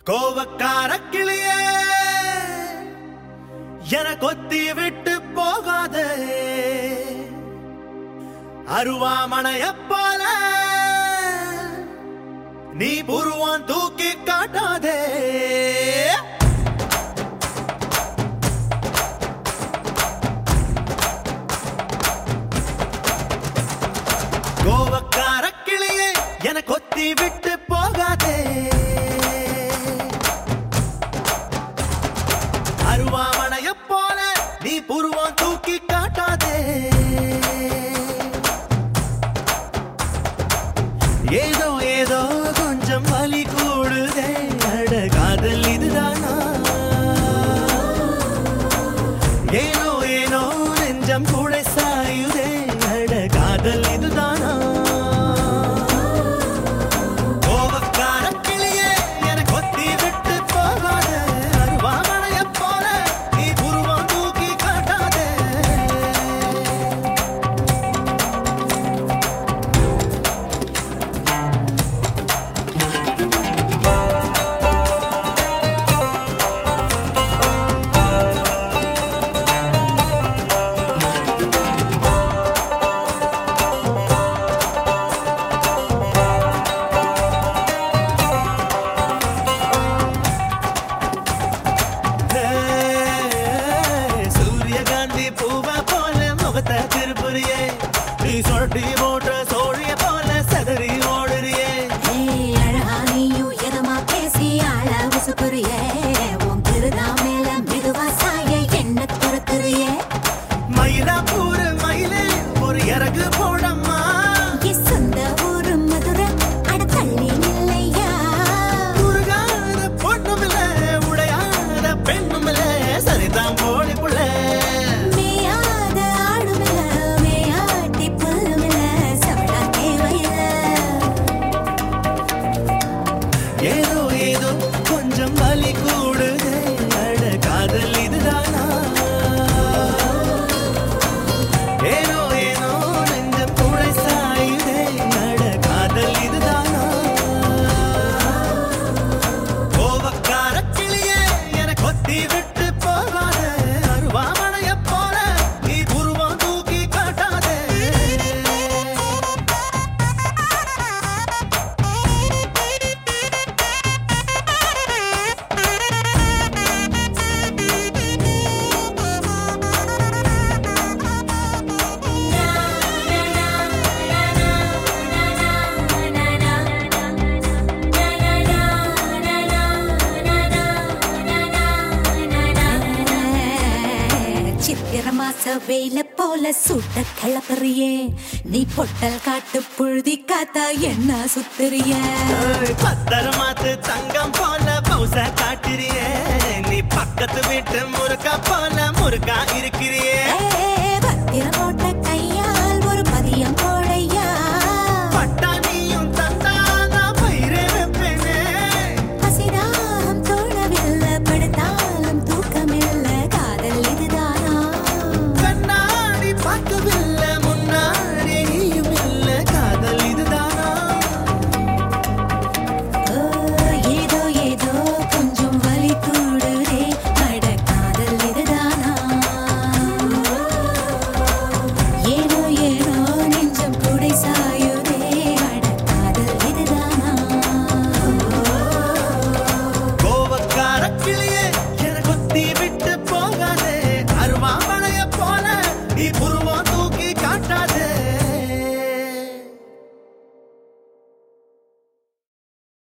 கோவக்கார கிளியே என கொத்தி விட்டு போகாதே அருவாமனைய போல நீ புருவான் தூக்கி காட்டாதே கோவக்கார கிளியே என கொத்தி விட்டு போகாதே அருவாமனைய போல நீ புருவம் தூக்கி காட்டாதே ஏதோ ஏதோ கொஞ்சம் வலி கூடுதே அட காதல் இதுதானா ஏனோ ஏனோ நெஞ்சம் கூட சாயுதே அட காதல் இதுதானா கோபக்கார கிளியே என கொத்தி விட்டு போகாத அருவாமனைய போல நீ புருவம் தூக்கி காட்டாதே சூரியகாந்தி பூவா போல முகத்தை திருப்புறியே நீ சொட்டி போட்ட சோழிய போல சதறி ஓடுறியே ஏய், அழகா நீயும் எதமா பேசி ஆள உசுப்புறியே. உன் திருதா மேல மெதுவா சாய என்ன துரத்துறியே. மயிலாப்பூர் மயிலே ஒரு இறகு போடம்மா என் சொந்த ஊரு மதுரை, அட தள்ளி நில்லையா. முருகாத பொண்ணுமில்ல உடையாத பெண்ணுமில்ல சரிதான் போடி புள்ள மேயாத ஆடுமில்ல, மேயாட்டி புல்லுமில்ல, சவடா தேவையில்ல. ஏதோ ஏதோ கொஞ்சம் வலி கூடுதே அட காதல் இதுதானா ஏனோ ஏனோ நெஞ்சம் கூட சாயுதே அட காதல் இதுதானா கோபக்கார கிளியே என கொத்தி விட்டு போகாத அருவாமனைய போல நீ புருவம் தூக்கி காட்டாதே சித்திர மாச வெயில போல சுட்ட கிளப்புறியே நீ பொட்டல் காட்டு புழுதி காத்தா என்ன சுத்துறியே ஏய், பத்திரமாத்து தங்கம் போல பௌச காட்டுறியே நீ பக்கத்து வீட்டு முறுக்கா போல முறுக்கா இருக்கிறியே பத்திரம் போட்ட கையால் ஒரு பதியம் போடையா பட்டாணியும் தந்தா நான் பயிரே வைப்பேனே பசிதாகம் தோணவில்லை படுத்தாலும் தூக்கமில்லை காதல் இதுதானா கண்ணாடி பார்க்கவில்லை முன்னாடி நீயும் இல்ல காதல் இதுதானா ஓ, ஏதோ ஏதோ கொஞ்சம் வலி கூடுதே அட காதல் இதுதானா ஏனோ ஏனோ நெஞ்சம் குடை சாயுதே அட காதல் இதுதானா கோவக்கார கிளியே என கொத்தி விட்டு போகாதே அருவாமனைய போல நீ புருவம்